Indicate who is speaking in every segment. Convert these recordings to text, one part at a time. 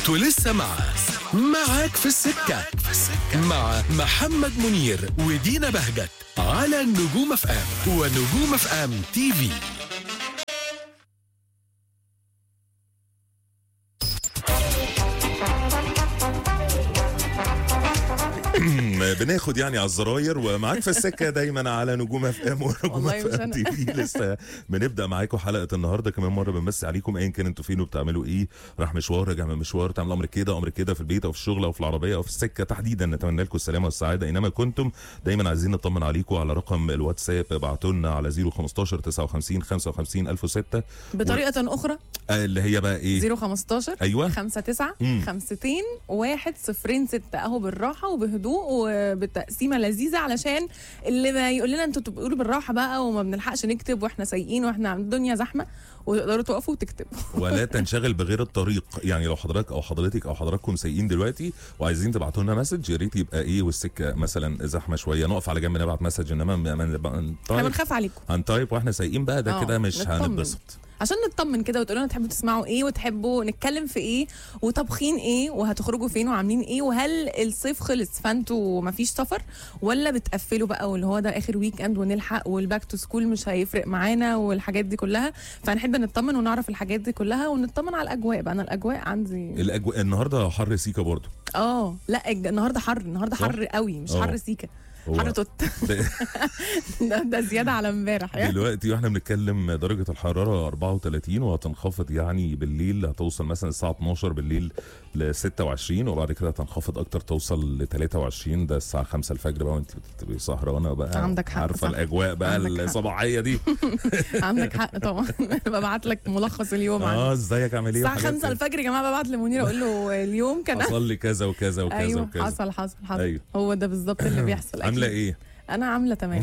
Speaker 1: انتوا لسه مع معاك في السكة مع محمد منير ودينا بهجت على نجوم اف ام ونجوم اف ام تي في
Speaker 2: بناخد يعني على الزراير ومعاك في السكه دايما على نجوم اف ام ونجوم
Speaker 3: والله
Speaker 2: اف
Speaker 3: مش
Speaker 2: ام
Speaker 3: أنا.
Speaker 2: تي في لسه بنبدا معاكم حلقه النهارده كمان مره بنمسي عليكم ايا كان انتوا فين وبتعملوا ايه راح مشوار راجع من مشوار تعمل امر كده امر كده في البيت او في الشغل او في العربيه او في السكه تحديدا نتمنى لكم السلامه والسعاده اينما كنتم دايما عايزين نطمن عليكم على رقم الواتساب ابعتوا لنا على 015 59 55 1006
Speaker 3: بطريقة أخرى
Speaker 2: آه، اللي هي بقى ايه
Speaker 3: 015
Speaker 2: ايوه
Speaker 3: 59
Speaker 2: مم.
Speaker 3: 50 1 0 6 اهو بالراحة وبهدوء وبتقسيمة لذيذة علشان اللي ما يقول لنا انتوا بتقولوا بالراحة بقى وما بنلحقش نكتب واحنا سايقين واحنا عند الدنيا زحمة وتقدروا تقفوا وتكتبوا
Speaker 2: ولا تنشغل بغير الطريق يعني لو حضرتك او حضرتك او حضراتكم سايقين دلوقتي وعايزين تبعتوا لنا مسج يا ريت يبقى ايه والسكه مثلا زحمه شويه نقف على جنب نبعت مسج انما ما- ما- ما-
Speaker 3: احنا
Speaker 2: طيب
Speaker 3: بنخاف عليكم
Speaker 2: هنتايب واحنا سايقين بقى ده
Speaker 3: آه،
Speaker 2: كده مش
Speaker 3: نطمن.
Speaker 2: هنتبسط
Speaker 3: عشان نطمن كده وتقولوا لنا تحبوا تسمعوا ايه وتحبوا نتكلم في ايه وطبخين ايه وهتخرجوا فين وعاملين ايه وهل الصيف خلص فانتوا مفيش سفر ولا بتقفلوا بقى واللي هو ده اخر ويك اند ونلحق والباك تو سكول مش هيفرق معانا والحاجات دي كلها فهنحب نطمن ونعرف الحاجات دي كلها ونطمن على الاجواء بقى انا الاجواء عندي
Speaker 2: الاجواء النهارده حر سيكا برضو
Speaker 3: اه لا الج- النهارده حر النهارده
Speaker 2: صح؟
Speaker 3: حر قوي مش
Speaker 2: آه.
Speaker 3: حر سيكا
Speaker 2: هو
Speaker 3: حر توت
Speaker 2: د-
Speaker 3: ده, ده زياده على امبارح يعني
Speaker 2: دلوقتي واحنا بنتكلم درجه الحراره 34 وهتنخفض يعني بالليل هتوصل مثلا الساعه 12 بالليل ل 26 وبعد كده هتنخفض اكتر توصل ل 23 ده الساعه 5 الفجر بقى وانت بتبقي سهرانه بقى
Speaker 3: عندك حق،
Speaker 2: عارفه
Speaker 3: صح.
Speaker 2: الاجواء بقى
Speaker 3: عندك حق.
Speaker 2: الصباحيه دي
Speaker 3: عندك حق طبعا ببعت لك ملخص اليوم عندي.
Speaker 2: اه ازيك عامل ايه
Speaker 3: الساعة
Speaker 2: وحاجات
Speaker 3: 5
Speaker 2: كده.
Speaker 3: الفجر يا جماعة ببعت لمنير اقول له اليوم كان
Speaker 2: حصل لي كذا وكذا وكذا
Speaker 3: ايوه
Speaker 2: وكذا
Speaker 3: حصل حصل حصل
Speaker 2: أيوة.
Speaker 3: هو ده بالظبط اللي بيحصل
Speaker 2: عامله
Speaker 3: أكيد.
Speaker 2: ايه
Speaker 3: انا عاملة تمام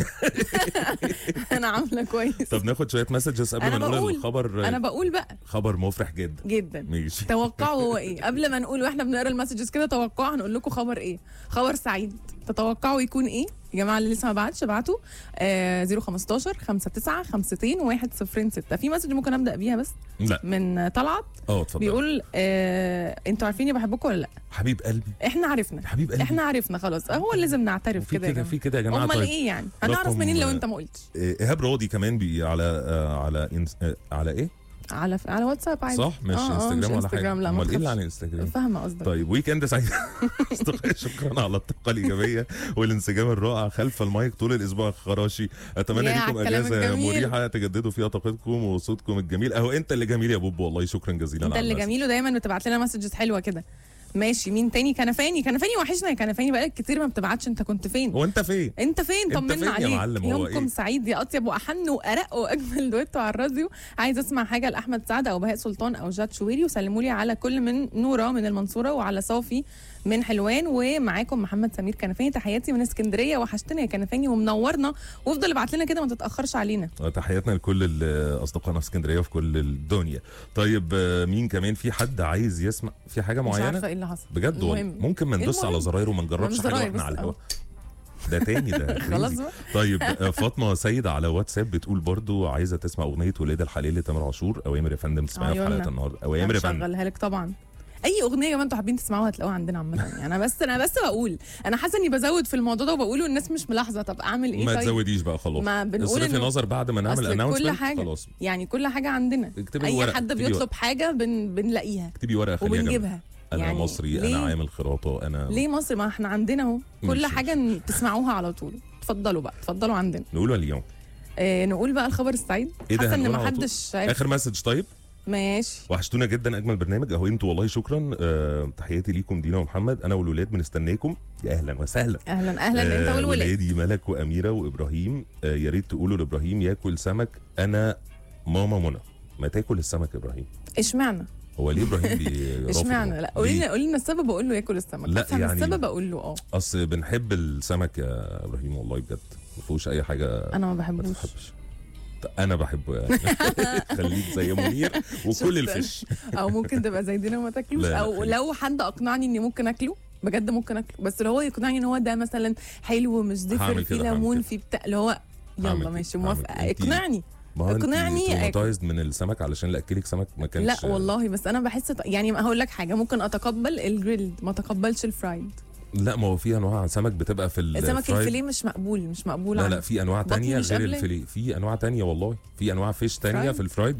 Speaker 3: انا عاملة كويس
Speaker 2: طب ناخد شويه مسجز قبل
Speaker 3: أنا
Speaker 2: ما نقول
Speaker 3: بقول.
Speaker 2: الخبر
Speaker 3: انا بقول بقى
Speaker 2: خبر مفرح جدا
Speaker 3: جدا
Speaker 2: ماشي
Speaker 3: توقعوا هو ايه قبل ما نقول واحنا بنقرا المسجز كده توقعوا هنقول لكم خبر ايه خبر سعيد تتوقعوا يكون ايه يا جماعه اللي لسه ما بعتش ابعتوا آه 015 59 50 106 في مسج ممكن ابدا بيها بس
Speaker 2: لا
Speaker 3: من طلعت
Speaker 2: اه اتفضل
Speaker 3: بيقول آه انتوا عارفيني بحبكم ولا لا
Speaker 2: حبيب قلبي
Speaker 3: احنا عرفنا
Speaker 2: حبيب قلبي
Speaker 3: احنا عرفنا خلاص هو لازم نعترف
Speaker 2: في
Speaker 3: كده يا
Speaker 2: كده
Speaker 3: جماعه
Speaker 2: في كده يا جماعه
Speaker 3: امال
Speaker 2: طيب
Speaker 3: ايه يعني هنعرف
Speaker 2: رقم-
Speaker 3: منين لو انت ما قلتش
Speaker 2: إيه، ايهاب راضي كمان بي على آه على إنس... آه على ايه
Speaker 3: على على واتساب عادي
Speaker 2: صح مش
Speaker 3: آه، آه،
Speaker 2: انستجرام
Speaker 3: مش
Speaker 2: ولا حاجه
Speaker 3: انستجرام، لا، ما
Speaker 2: امال ايه اللي
Speaker 3: تخافش.
Speaker 2: عن الانستجرام
Speaker 3: فاهمه قصدك
Speaker 2: طيب ويك اند سعيد أصدقائي، شكرا على الطاقه الايجابيه والانسجام الرائع خلف المايك طول الاسبوع الخراشي اتمنى
Speaker 3: يا
Speaker 2: لكم
Speaker 3: على الكلام
Speaker 2: اجازه
Speaker 3: الجميل.
Speaker 2: مريحه تجددوا فيها طاقتكم وصوتكم الجميل اهو انت اللي جميل يا بوب والله شكرا جزيلا
Speaker 3: انت
Speaker 2: على
Speaker 3: اللي
Speaker 2: المسج.
Speaker 3: جميل ودايما بتبعت لنا مسجز حلوه كده ماشي مين تاني كنفاني كنفاني وحشنا يا كنفاني بقالك كتير ما بتبعتش انت كنت فين
Speaker 2: هو انت فين
Speaker 3: انت فين
Speaker 2: انت
Speaker 3: طمنا
Speaker 2: فين يا
Speaker 3: عليك
Speaker 2: معلم؟ هو
Speaker 3: يومكم
Speaker 2: ايه؟
Speaker 3: سعيد يا اطيب واحن وارق واجمل دويتو على الراديو عايز اسمع حاجه لاحمد سعد او بهاء سلطان او جاد شويري وسلموا لي على كل من نوره من المنصوره وعلى صافي من حلوان ومعاكم محمد سمير كنفاني تحياتي من اسكندريه وحشتنا يا كنفاني ومنورنا وافضل ابعت لنا كده ما تتاخرش علينا
Speaker 2: تحياتنا لكل ال- اصدقائنا في اسكندريه وفي كل الدنيا طيب آه، مين كمان في حد عايز يسمع في حاجه
Speaker 3: مش عارفه
Speaker 2: معينه
Speaker 3: ايه اللي حصل
Speaker 2: بجد والله
Speaker 3: المهم.
Speaker 2: ممكن ما ندوس على
Speaker 3: المهم.
Speaker 2: زراير وما نجربش
Speaker 3: مش
Speaker 2: حاجه
Speaker 3: زراير
Speaker 2: واحنا
Speaker 3: بس
Speaker 2: على الهوا
Speaker 3: أهو.
Speaker 2: ده تاني ده
Speaker 3: خلاص
Speaker 2: crazy.
Speaker 3: بقى
Speaker 2: طيب آه، فاطمه سيد على واتساب بتقول برضو عايزه تسمع اغنيه ولاد الحلال لتامر عاشور اوامر يا فندم تسمعها في
Speaker 3: عيوننا.
Speaker 2: حلقه النهارده اوامر يا فندم
Speaker 3: هشغلها لك طبعا اي اغنيه يا جماعه انتوا حابين تسمعوها هتلاقوها عندنا عامه يعني انا بس انا بس بقول انا حاسه اني بزود في الموضوع ده وبقوله الناس مش ملاحظه طب اعمل ايه
Speaker 2: ما
Speaker 3: طيب
Speaker 2: تزوديش بقى خلاص
Speaker 3: ما بنقول
Speaker 2: اصرفي
Speaker 3: إنه
Speaker 2: نظر بعد ما نعمل
Speaker 3: أصل كل
Speaker 2: اناونسمنت
Speaker 3: حاجه
Speaker 2: خلاص
Speaker 3: يعني كل حاجه عندنا
Speaker 2: اكتبي
Speaker 3: اي
Speaker 2: ورقة،
Speaker 3: حد
Speaker 2: اكتبي
Speaker 3: بيطلب حاجه بن... بنلاقيها
Speaker 2: اكتبي ورقه خليها جنبك.
Speaker 3: وبنجيبها
Speaker 2: انا
Speaker 3: يعني
Speaker 2: مصري
Speaker 3: ليه؟
Speaker 2: انا عامل خراطه انا
Speaker 3: ليه مصر ما احنا عندنا اهو كل
Speaker 2: ماشي،
Speaker 3: حاجه ن- تسمعوها على طول اتفضلوا بقى اتفضلوا عندنا
Speaker 2: نقوله اليوم
Speaker 3: آه نقول بقى الخبر السعيد
Speaker 2: إيه ده
Speaker 3: حاسه ان
Speaker 2: هنقول
Speaker 3: ما
Speaker 2: على طول؟
Speaker 3: حدش عارف
Speaker 2: اخر مسج طيب
Speaker 3: ماشي
Speaker 2: وحشتونا جدا اجمل برنامج اهو انتوا والله شكرا أه تحياتي ليكم دينا ومحمد انا والولاد بنستناكم يا اهلا وسهلا
Speaker 3: اهلا اهلا انت
Speaker 2: آه،
Speaker 3: والولاد
Speaker 2: ولادي ملك واميره وابراهيم آه يا ريت تقولوا لابراهيم ياكل سمك انا ماما منى ما تاكل السمك يا ابراهيم
Speaker 3: اشمعنى
Speaker 2: هو ليه ابراهيم بيرفض
Speaker 3: اشمعنى لا قولي
Speaker 2: ليه؟
Speaker 3: لنا قولي لنا السبب اقول له ياكل السمك
Speaker 2: لا،
Speaker 3: افهم
Speaker 2: يعني-
Speaker 3: السبب اقول له اه
Speaker 2: اصل بنحب السمك يا ابراهيم والله بجد ما فيهوش اي حاجه
Speaker 3: انا ما
Speaker 2: ما
Speaker 3: بحبوش
Speaker 2: تتحبش انا بحبه يعني خليك زي منير وكل
Speaker 3: شفت؟
Speaker 2: الفش
Speaker 3: او ممكن تبقى زي دينا وما تاكلوش
Speaker 2: لا، لا،
Speaker 3: او
Speaker 2: خليك.
Speaker 3: لو حد اقنعني اني ممكن اكله بجد ممكن اكله بس لو هو يقنعني ان هو ده مثلا حلو مش زفر
Speaker 2: هعمل
Speaker 3: فيه
Speaker 2: كده، هعمل
Speaker 3: ليمون
Speaker 2: كده.
Speaker 3: فيه بتاع اللي هو
Speaker 2: هعمل
Speaker 3: يلا
Speaker 2: كده،
Speaker 3: ماشي
Speaker 2: هعمل
Speaker 3: موافقه
Speaker 2: كده. انتي-
Speaker 3: اقنعني
Speaker 2: ما هو انت
Speaker 3: اقنعني
Speaker 2: traumatized من السمك علشان اللي اكلك سمك ما كانش
Speaker 3: لا والله بس انا بحس يعني هقول لك حاجه ممكن اتقبل الجريلد ما اتقبلش الفرايد
Speaker 2: لا ما هو في انواع سمك بتبقى في
Speaker 3: السمك
Speaker 2: الفرايد.
Speaker 3: الفيليه مش مقبول مش مقبول
Speaker 2: لا
Speaker 3: عنه.
Speaker 2: لا في انواع
Speaker 3: بطني
Speaker 2: تانية
Speaker 3: مش
Speaker 2: غير
Speaker 3: قابلة.
Speaker 2: الفيليه في انواع تانية والله في انواع فيش تانية
Speaker 3: فرايد؟
Speaker 2: في الفرايد